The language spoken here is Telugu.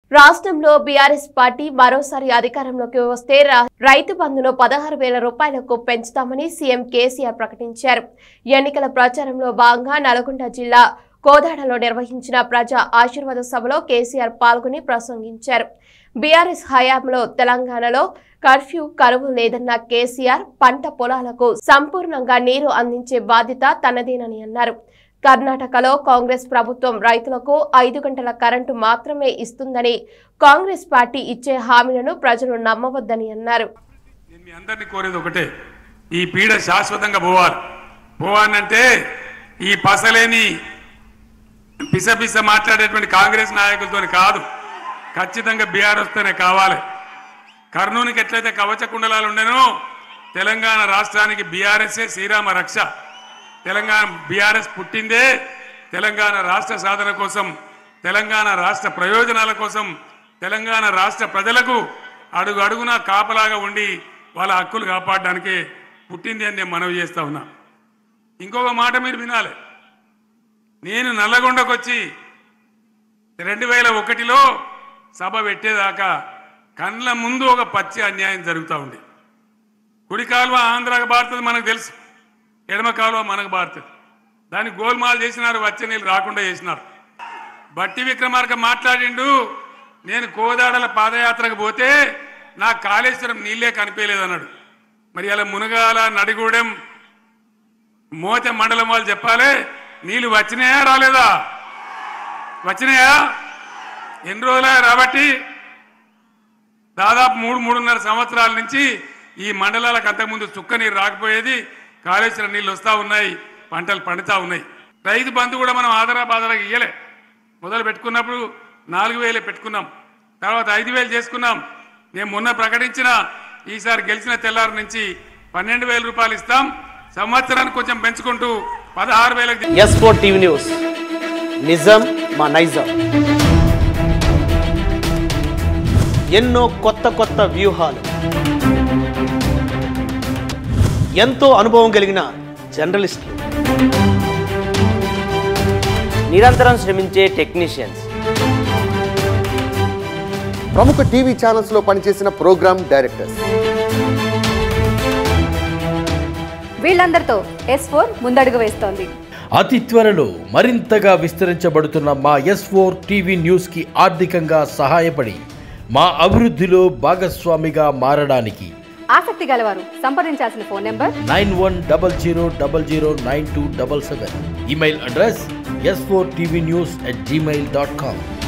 రాష్ట్రంలో బీఆర్ఎస్ పార్టీ మరోసారి అధికారంలోకి వస్తే రా- రైతు బంధును పదహారు వేల రూపాయలకు పెంచుతామని సీఎం కేసీఆర్ ప్రకటించారు ఎన్నికల ప్రచారంలో భాగంగా నల్గొండ జిల్లా కోదాడలో నిర్వహించిన ప్రజా ఆశీర్వాద సభలో కేసీఆర్ పాల్గొని ప్రసంగించారు బీఆర్ఎస్ హయాంలో తెలంగాణలో కర్ఫ్యూ కరువు లేదన్న కేసీఆర్ పంట పొలాలకు సంపూర్ణంగా నీరు అందించే బాధ్యత తనదేనని అన్నారు కర్ణాటకలో కాంగ్రెస్ ప్రభుత్వం రైతులకు ఐదు గంటల కరెంటు మాత్రమే ఇస్తుందని కాంగ్రెస్ పార్టీ ఇచ్చే హామీలను ప్రజలు నమ్మవద్దని అన్నారు నేను మీ అందరినీ కోరేది ఒకటే ఈ పీడ శాశ్వతంగా పోవాలి పోవాలంటే ఈ పసలేని పిసపిస మాట్లాడేటువంటి కాంగ్రెస్ నాయకులతో కాదు ఖచ్చితంగా బీఆర్ఎస్తోనే కావాలి కర్నూలుకి ఎట్లయితే కవచ కుండలాలు ఉండేనో తెలంగాణ రాష్ట్రానికి బీఆర్ఎస్ఏ శ్రీరామ రక్ష తెలంగాణ బీఆర్ఎస్ పుట్టిందే తెలంగాణ రాష్ట్ర సాధన కోసం తెలంగాణ రాష్ట్ర ప్రయోజనాల కోసం తెలంగాణ రాష్ట్ర ప్రజలకు అడుగు అడుగునా కాపలాగా ఉండి వాళ్ళ హక్కులు కాపాడడానికి పుట్టింది అని నేను మనవి చేస్తా ఉన్నా ఇంకొక మాట మీరు వినాలి నేను నల్లగొండకు వచ్చి రెండు వేల ఒకటిలో సభ పెట్టేదాకా కండ్ల ముందు ఒక పచ్చి అన్యాయం జరుగుతూ ఉంది కుడి కాలువ ఆంధ్రాకు బారుతుంది మనకు తెలుసు ఎడమ కాలువ మనకు బారుతుంది దాన్ని గోల్మాల్ చేసినారు వచ్చే నీళ్ళు రాకుండా చేసినారు బట్టి విక్రమార్క మాట్లాడిండు నేను కోదాడల పాదయాత్రకు పోతే నా కాళేశ్వరం నీళ్ళే కనిపించలేదన్నాడు మరి అలా మునగాల నడిగూడెం మోత మండలం వాళ్ళు చెప్పాలి నీళ్ళు వచ్చినాయా రాలేదా వచ్చినాయా ఎన్ని రోజులా రాబట్టి దాదాపు మూడు మూడున్నర సంవత్సరాల నుంచి ఈ మండలాలకు అంతకుముందు చుక్క నీరు రాకపోయేది కాళేశ్వరం నీళ్ళు వస్తూ ఉన్నాయి పంటలు పండుతూ ఉన్నాయి రైతు బంధు కూడా మనం ఆధారా బాధారా ఇయ్యలే మొదలు పెట్టుకున్నప్పుడు నాలుగు వేలే పెట్టుకున్నాం తర్వాత ఐదు వేలు చేసుకున్నాం నేను మొన్న ప్రకటించిన ఈసారి గెలిచిన తెల్లారి నుంచి పన్నెండు వేల రూపాయలు ఇస్తాం సంవత్సరానికి కొంచెం పెంచుకుంటూ పదహారు వేలకు ఎస్ ఫోర్ టీవీ న్యూస్ నిజం మా నైజం ఎన్నో కొత్త కొత్త వ్యూహాలు ఎంతో అనుభవం కలిగిన జర్నలిస్టులు నిరంతరం శ్రమించే టెక్నీషియన్స్ ప్రముఖ టీవీ ఛానల్స్ లో పనిచేసిన ప్రోగ్రామ్ డైరెక్టర్స్ వీళ్ళందరితో ఎస్ ఫోర్ ముందడుగు వేస్తోంది అతి త్వరలో మరింతగా విస్తరించబడుతున్న మా ఎస్ ఫోర్ టీవీ న్యూస్కి ఆర్థికంగా సహాయపడి మా అభివృద్ధిలో భాగస్వామిగా మారడానికి ఆసక్తి గలవారు సంప్రదించాల్సిన phone number nine one double zero double zero nine two double seven email address S four TV news at Gmail dot com